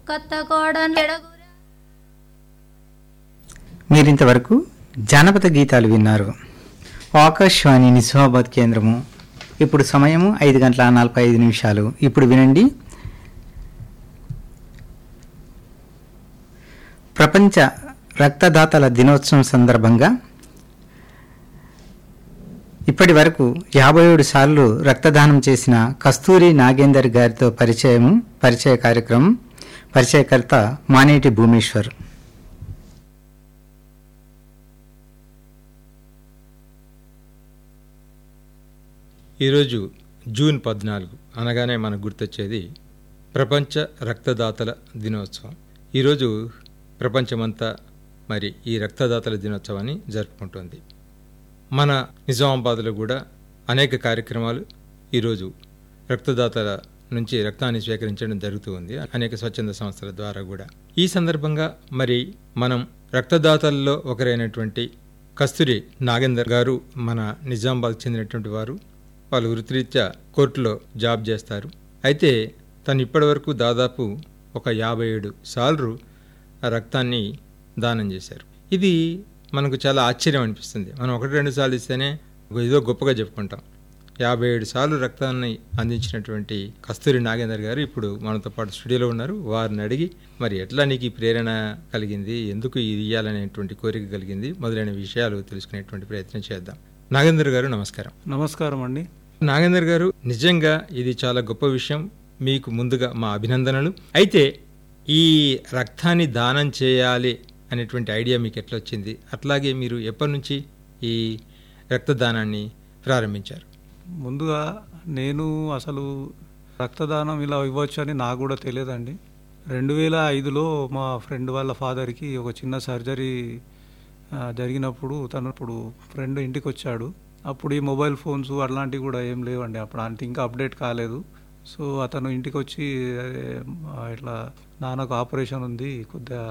కత్త కోడన్ ఎడగురా మీరింతవరకు జానపద గీతాలు విన్నారు ఆకాశవాణి నిజామాబాద్ కేంద్రము ఇప్పుడు సమయము ఐదు గంటల నలభై ఐదు నిమిషాలు ఇప్పుడు వినండి ప్రపంచ రక్తదాతల దినోత్సవం సందర్భంగా ఇప్పటి వరకు యాభై ఏడు సార్లు రక్తదానం చేసిన కస్తూరి నాగేందర్ గారితో పరిచయము పరిచయ కార్యక్రమం పరిచయకర్త మానేటి భూమేశ్వర్ ఈరోజు జూన్ పద్నాలుగు అనగానే మనకు గుర్తొచ్చేది ప్రపంచ రక్తదాతల దినోత్సవం ఈరోజు ప్రపంచమంతా మరి ఈ రక్తదాతల దినోత్సవాన్ని జరుపుకుంటుంది మన నిజామాబాద్లో కూడా అనేక కార్యక్రమాలు ఈరోజు రక్తదాతల నుంచి రక్తాన్ని స్వీకరించడం జరుగుతూ ఉంది అనేక స్వచ్ఛంద సంస్థల ద్వారా కూడా ఈ సందర్భంగా మరి మనం రక్తదాతల్లో ఒకరైనటువంటి కస్తూరి నాగేందర్ గారు మన నిజామాబాద్ చెందినటువంటి వారు వాళ్ళు వృత్తిరీత్యా కోర్టులో జాబ్ చేస్తారు అయితే తను ఇప్పటివరకు దాదాపు ఒక యాభై ఏడు సార్లు ఆ రక్తాన్ని దానం చేశారు ఇది మనకు చాలా ఆశ్చర్యం అనిపిస్తుంది మనం ఒకటి రెండు సార్లు ఇస్తేనే ఏదో గొప్పగా చెప్పుకుంటాం యాభై ఏడు సార్లు రక్తాన్ని అందించినటువంటి కస్తూరి నాగేందర్ గారు ఇప్పుడు మనతో పాటు స్టూడియోలో ఉన్నారు వారిని అడిగి మరి ఎట్లా నీకు ఈ ప్రేరణ కలిగింది ఎందుకు ఇది ఇయ్యాలనేటువంటి కోరిక కలిగింది మొదలైన విషయాలు తెలుసుకునేటువంటి ప్రయత్నం చేద్దాం నాగేందర్ గారు నమస్కారం నమస్కారం అండి నాగేందర్ గారు నిజంగా ఇది చాలా గొప్ప విషయం మీకు ముందుగా మా అభినందనలు అయితే ఈ రక్తాన్ని దానం చేయాలి అనేటువంటి ఐడియా మీకు ఎట్లా వచ్చింది అట్లాగే మీరు ఎప్పటి నుంచి ఈ రక్తదానాన్ని ప్రారంభించారు ముందుగా నేను అసలు రక్తదానం ఇలా ఇవ్వచ్చు అని నాకు కూడా తెలియదండి రెండు వేల ఐదులో మా ఫ్రెండ్ వాళ్ళ ఫాదర్కి ఒక చిన్న సర్జరీ ఆ, జరిగినప్పుడు తను ఇప్పుడు ఫ్రెండ్ ఇంటికి వచ్చాడు అప్పుడు ఈ మొబైల్ ఫోన్స్ అట్లాంటివి కూడా ఏం లేవండి అప్పుడు అంటే ఇంకా అప్డేట్ కాలేదు సో అతను ఇంటికి వచ్చి "అరే, ఆ, ఇట్లా నాన్నకు ఆపరేషన్ ఉంది కొద్దిగా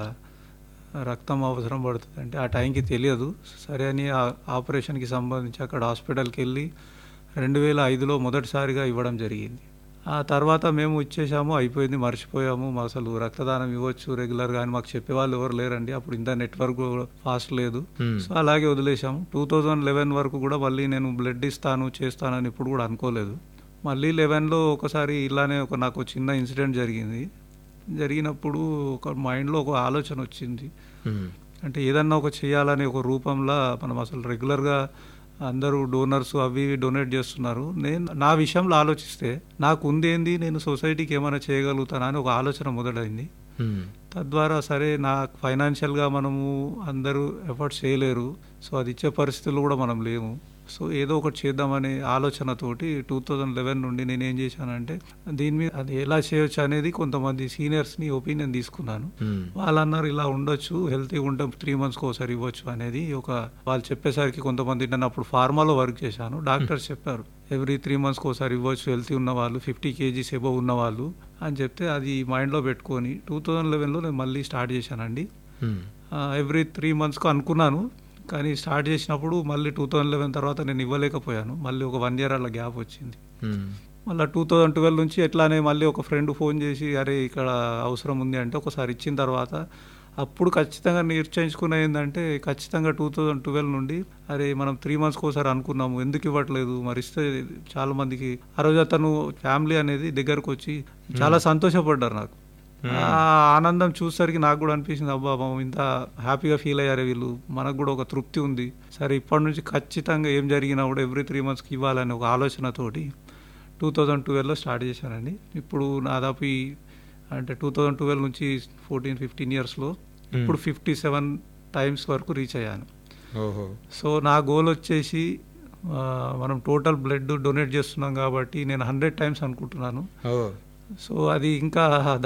రక్తం అవసరం పడుతుంది అంటే ఆ టైంకి తెలియదు సరే అని ఆ ఆపరేషన్కి సంబంధించి అక్కడ హాస్పిటల్కి వెళ్ళి రెండు వేల ఐదులో మొదటిసారిగా ఇవ్వడం జరిగింది ఆ తర్వాత మేము ఇచ్చేసాము అయిపోయింది మర్చిపోయాము మా అసలు రక్తదానం ఇవ్వచ్చు రెగ్యులర్ కానీ మాకు చెప్పేవాళ్ళు ఎవరు లేరండి అప్పుడు ఇంత నెట్వర్క్ ఫాస్ట్ లేదు Hmm. సో అలాగే వదిలేసాము టూ థౌజండ్ లెవెన్ వరకు కూడా మళ్ళీ నేను బ్లడ్ ఇస్తాను చేస్తానని ఇప్పుడు కూడా అనుకోలేదు మళ్ళీ లెవెన్లో ఒకసారి ఇలానే ఒక నాకు చిన్న ఇన్సిడెంట్ జరిగింది జరిగినప్పుడు ఒక మైండ్లో ఒక ఆలోచన వచ్చింది మ్మ్. అంటే ఏదన్నా ఒక చేయాలనే ఒక రూపంలో మనం అసలు రెగ్యులర్గా అందరూ డోనర్స్ అవి ఇవి డొనేట్ చేస్తున్నారు నేను నా విషయంలో ఆలోచిస్తే నాకు ఉందేంది నేను సొసైటీకి ఏమైనా చేయగలుగుతానా అని ఒక ఆలోచన మొదలైంది మ్మ్. తద్వారా సరే నాకు ఫైనాన్షియల్గా మనము అందరూ ఎఫర్ట్స్ చేయలేరు సో అది ఇచ్చే పరిస్థితుల్లో కూడా మనం లేము సో ఏదో ఒకటి చేద్దామనే ఆలోచనతోటి టూ థౌజండ్ లెవెన్ నుండి నేను ఏం చేశానంటే దీని మీద అది ఎలా చేయొచ్చు అనేది కొంతమంది సీనియర్స్ని ఒపీనియన్ తీసుకున్నాను మ్మ్. వాళ్ళు అన్నారు ఇలా ఉండొచ్చు హెల్తీగా ఉంటే త్రీ మంత్స్కి ఒకసారి ఇవ్వచ్చు అనేది ఒక వాళ్ళు చెప్పేసరికి కొంతమంది నేను అప్పుడు ఫార్మాలో వర్క్ చేశాను డాక్టర్స్ చెప్పారు ఎవ్రీ త్రీ మంత్స్కి ఒకసారి ఇవ్వచ్చు హెల్తీ ఉన్న వాళ్ళు ఫిఫ్టీ కేజీస్ ఎబో ఉన్న వాళ్ళు అని చెప్తే అది మైండ్లో పెట్టుకొని టూ థౌజండ్ లెవెన్లో నేను మళ్ళీ స్టార్ట్ చేశానండి మ్మ్. ఎవ్రీ త్రీ మంత్స్కి అనుకున్నాను కానీ స్టార్ట్ చేసినప్పుడు మళ్ళీ టూ థౌజండ్ లెవెన్ తర్వాత నేను ఇవ్వలేకపోయాను మళ్ళీ ఒక వన్ ఇయర్ అలా గ్యాప్ వచ్చింది మ్మ్. మళ్ళీ టూ థౌజండ్ ట్వెల్వ్ నుంచి ఎట్లానే మళ్ళీ ఒక ఫ్రెండ్ ఫోన్ చేసి అరే ఇక్కడ అవసరం ఉంది అంటే ఒకసారి ఇచ్చిన తర్వాత అప్పుడు ఖచ్చితంగా నిశ్చయించుకున్న ఏంటంటే ఖచ్చితంగా టూ థౌజండ్ ట్వెల్వ్ నుండి అరే మనం త్రీ మంత్స్కి ఒకసారి అనుకున్నాము ఎందుకు ఇవ్వట్లేదు మరి ఇస్తే చాలా మందికి ఆ రోజు అతను ఫ్యామిలీ అనేది దగ్గరకు వచ్చి చాలా సంతోషపడ్డారు నాకు ఆ ఆనందం చూసేసరికి నాకు కూడా అనిపించింది అబ్బా మనం ఇంత హ్యాపీగా ఫీల్ అయ్యారు వీళ్ళు మనకు కూడా ఒక తృప్తి ఉంది సరే ఇప్పటి నుంచి ఖచ్చితంగా ఏం జరిగినా కూడా ఎవ్రీ త్రీ మంత్స్కి ఇవ్వాలనే ఒక ఆలోచనతోటి టూ థౌజండ్ ట్వెల్వ్లో స్టార్ట్ చేశానండి ఇప్పుడు దాదాపు ఈ అంటే టూ థౌజండ్ ట్వెల్వ్ నుంచి ఫోర్టీన్ ఫిఫ్టీన్ ఇయర్స్లో ఇప్పుడు ఫిఫ్టీ సెవెన్ టైమ్స్ వరకు రీచ్ అయ్యాను ఓహో సో నా గోల్ వచ్చేసి ఆ, మనం టోటల్ బ్లడ్ డొనేట్ చేస్తున్నాం కాబట్టి నేను హండ్రెడ్ టైమ్స్ అనుకుంటున్నాను ఓ సో అది ఇంకా